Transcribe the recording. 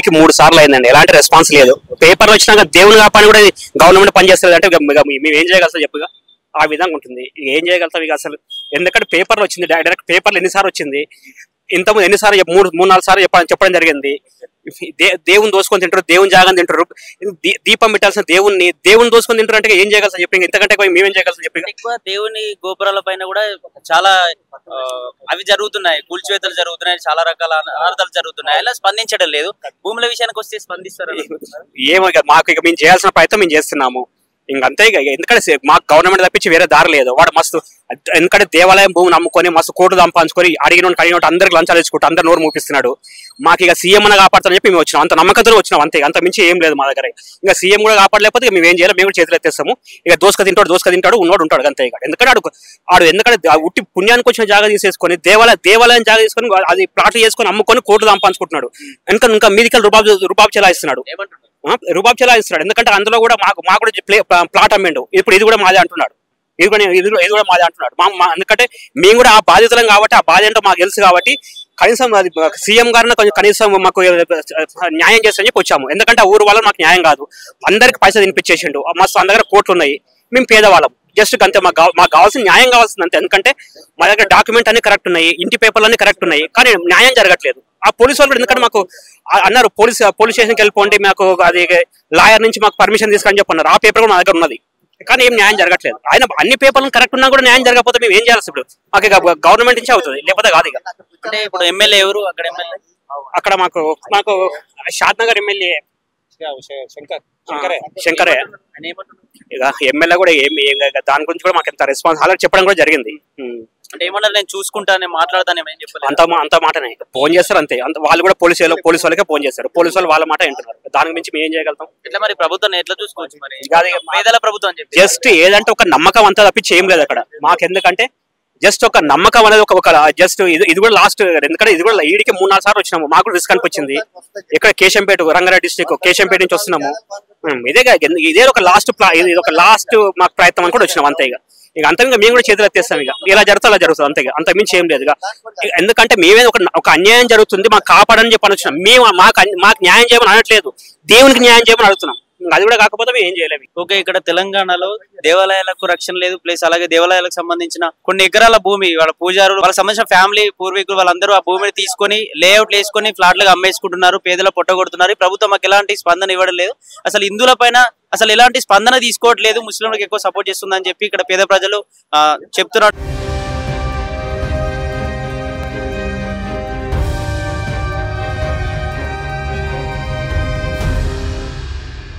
ఇప్పటికి మూడు సార్లు అయిందండి ఎలాంటి రెస్పాన్స్ లేదు పేపర్లు వచ్చినాక దేవుని కాపాడి కూడా గవర్నమెంట్ పనిచేస్తుంది అంటే ఇక ఇక మేము ఏం చేయగలుగుతాం చెప్పుగా ఆ విధంగా ఉంటుంది ఇక ఏం చేయగలుగుతాం ఇక అసలు ఎందుకంటే పేపర్లు వచ్చింది డైరెక్ట్ పేపర్లు ఎన్నిసార్లు వచ్చింది ఇంతకుముందు ఎన్నిసార్లు చెప్ప- మూడు మూడు నాలుగు సార్లు చెప్పడం చెప్పడం జరిగింది దే దేవుని దోసుకొని తింటారు దేవుని జాగని తింటారు దీ- దీపం పెట్టాల్సిన దేవుణ్ణి దేవుని దోసుకొని తింటారు అంటే ఏం చేయగలుగుతాం చెప్పి ఇంక ఇంతకంటే ఎక్కువ మేమేం చేయగలుగుతాం చెప్పి ఎక్కువ దేవుని గోపురాల పైన కూడా చాలా ఆ, అవి జరుగుతున్నాయి కూల్చివేతలు జరుగుతున్నాయి చాలా రకాల అనర్థాలు జరుగుతున్నాయి అలా స్పందించడం లేదు భూముల విషయానికి వస్తే స్పందిస్తారు ఏమో ఇక మాకు ఇక మేము చేయాల్సిన ప్రయత్నం మేము చేస్తున్నాము ఇంకంతే ఇక ఎందుకంటే సే- మాకు గవర్నమెంట్ తప్పించి వేరే దారి లేదు వాడు మస్తు ఎందుకంటే దేవాలయం భూమిని అమ్ముకొని మస్తు కోట్లు సంపాదించుకొని అడిగిన అడిగిన అందరికి లంచాలు ఇచ్చుకుంటూ అందరు నోరు మూపిస్తున్నాడు మాకు ఇక సీఎం అని కాపాడుతారని చెప్పి మేము వచ్చినాం అంత నమ్మకంతో వచ్చినాం అంతే అంత మించి ఏం లేదు మా దగ్గర ఇంకా సీఎం కూడా కాపాడలేకపోతే ఇక మేము ఏం చేయాలి మేము కూడా చేతులు ఎత్తేస్తాము ఇక దోసుక తింటాడు దోసుక తింటాడు ఉన్నోడు ఉంటాడు అంతే ఇక ఎందుకంటే ఆడు ఆడు ఎందుకంటే ఆ ఉట్టి పుణ్యానికి వచ్చిన జాగా తీసేసుకొని దేవాలయ దేవాలయం జాగా తీసుకొని అది ప్లాట్లు చేసుకొని అమ్ముకొని కోట్లు సంపాదించుకుంటున్నాడు ఇంకా ఇంకా మీదికల్ రుబాబు రుబాబు చెలాయిస్తున్నాడు ఏమంటున్నారు ఆ, రుబాబ్ చెలాయిస్తున్నాడు ఎందుకంటే అందులో కూడా మాకు మాకు కూడా ప్లే ప్లాట్ అమ్మిండు ఇప్పుడు ఇది కూడా మాదే అంటున్నాడు ఇది కూడా ఇది కూడా- ఇది కూడా మాదే అంటున్నాడు మా మా- ఎందుకంటే మేము కూడా ఆ బాధితులం కాబట్టి ఆ బాధ ఏంటో మాకు తెలుసు కాబట్టి కనీసం అది సీఎం గారిని కొంచెం కనీసం మాకు న్యాయం చేస్తామని చెప్పి వచ్చాము ఎందుకంటే ఆ ఊరు వల్ల మాకు న్యాయం కాదు అందరికి పైసలు తినిపించేసిండు మస్తు మన దగ్గర కోట్లు ఉన్నాయి మేము పేదవాళ్ళం జస్ట్ అంతే మాకు కావ- మాకు కావాల్సిన న్యాయం కావాల్సింది అంతే ఎందుకంటే మా దగ్గర డాక్యుమెంట్ అన్ని కరెక్ట్ ఉన్నాయి ఇంటి పేపర్లు అన్ని కరెక్ట్ ఉన్నాయి కానీ న్యాయం జరగట్లేదు ఆ పోలీసు వాళ్ళు కూడా ఎందుకంటే మాకు ఆ- అన్నారు పోలీస్ పోలీస్ స్టేషన్కి వెళ్ళిపోండి మాకు అది లాయర్ నుంచి మాకు పర్మిషన్ తీసుకొని చెప్పన్నారు ఆ పేపర్ కూడా మా దగ్గర ఉన్నది కానీ ఏం న్యాయం జరగట్లేదు ఆయన అన్ని పేపర్లు కరెక్ట్ ఉన్నా కూడా న్యాయం జరగకపోతే మేము ఏం చేయాల్సి ఇప్పుడు మాకు ఇక గవర్నమెంట్ నుంచి అవుతుంది లేకపోతే కాదు ఇక అంటే ఇప్పుడు ఎమ్మెల్యే ఎవరు అక్కడ ఎమ్మెల్యే అక్కడ మాకు మాకు షాద్ నగర్ ఎమ్మెల్యే శంకర్ శంకరే ఆయన ఏమంటున్నారు ఇక ఎమ్మెల్యే కూడా ఏమి ఏం ఇక దాని గురించి కూడా మాకు ఎంత రెస్పాన్స్ అలా చెప్పడం కూడా జరిగింది ఉమ్. అంటే ఏమన్నారు నేను చూసుకుంటాను మాట్లాడతాను ఏం చెప్పలేదు అంత మా- అంత మాటనే ఫోన్ చేస్తారు అంతే అంత వాళ్ళు కూడా పోలీసు వాళ్ళు పోలీసు వాళ్ళకే ఫోన్ చేస్తారు పోలీసు వాళ్ళు వాళ్ళ మాట వింటున్నారు దానికి మించి మేము ఏం చేయగలుగుతాం ఎట్లా మరి ప్రభుత్వాన్ని ఎట్లా చూసుకోవచ్చు మరి ఇక అది పేదల ప్రభుత్వం అని చెప్పి జస్ట్ ఏదంటే ఒక నమ్మకం అంతా తప్పించి ఏం లేదు అక్కడ మాకు ఎందుకంటే జస్ట్ ఒక నమ్మకం అనేది ఒక ఒక జస్ట్ ఇది ఇది కూడా లాస్ట్ ఎందుకంటే ఇది కూడా ఈడికి మూడు నాలుగు సార్లు వచ్చినాము మాకు రిస్క్ అనిపించింది ఇక్కడ కేశంపేట రంగారెడ్డి డిస్టిక్ కేశంపేట నుంచి వస్తున్నాము ఉమ్, ఇదే కాదు, ఎందు- ఇదే ఒక లాస్ట్ ఇది ఒక లాస్ట్ మాకు ప్రయత్నం అని కూడా వచ్చినాం అంతే ఇక ఇక అంత ఇంకా మేము కూడా చేతులు ఎత్తేస్తాం ఇక ఇలా జరుగుతుంది అలా జరుగుతుంది అంతే ఇక అంత మించి ఏం లేదు ఇక ఇక ఎందుకంటే మేమే ఒక ఒక అన్యాయం జరుగుతుంది మాకు కాపాడని చెప్పని వచ్చినాం మేము మాకు అన్- మాకు న్యాయం చేయమని అనట్లేదు దేవునికి న్యాయం చేయమని అడుగుతున్నాం ఇంకా అది కూడా కాకపోతే మేము ఏం చేయలేము ఓకే ఇక్కడ తెలంగాణలో దేవాలయాలకు రక్షణ లేదు ప్లస్ అలాగే దేవాలయాలకు సంబంధించిన కొన్ని ఎకరాల భూమి వాళ్ళ పూజారులు వాళ్ళకి సంబంధించిన ఫ్యామిలీ పూర్వీకులు వాళ్ళందరూ ఆ భూమిని తీసుకొని లేఅవుట్లు వేసుకొని ఫ్లాట్లుగా అమ్మేసుకుంటున్నారు పేదలు పొట్టగొడుతున్నారు ఈ ప్రభుత్వం మాకు ఎలాంటి స్పందన ఇవ్వడం లేదు అసలు హిందువుల పైన అసలు ఎలాంటి స్పందన తీసుకోవట్లేదు ముస్లింలకు ఎక్కువ సపోర్ట్ చేస్తుందని చెప్పి ఇక్కడ పేద ప్రజలు ఆ, చెప్తున్నారు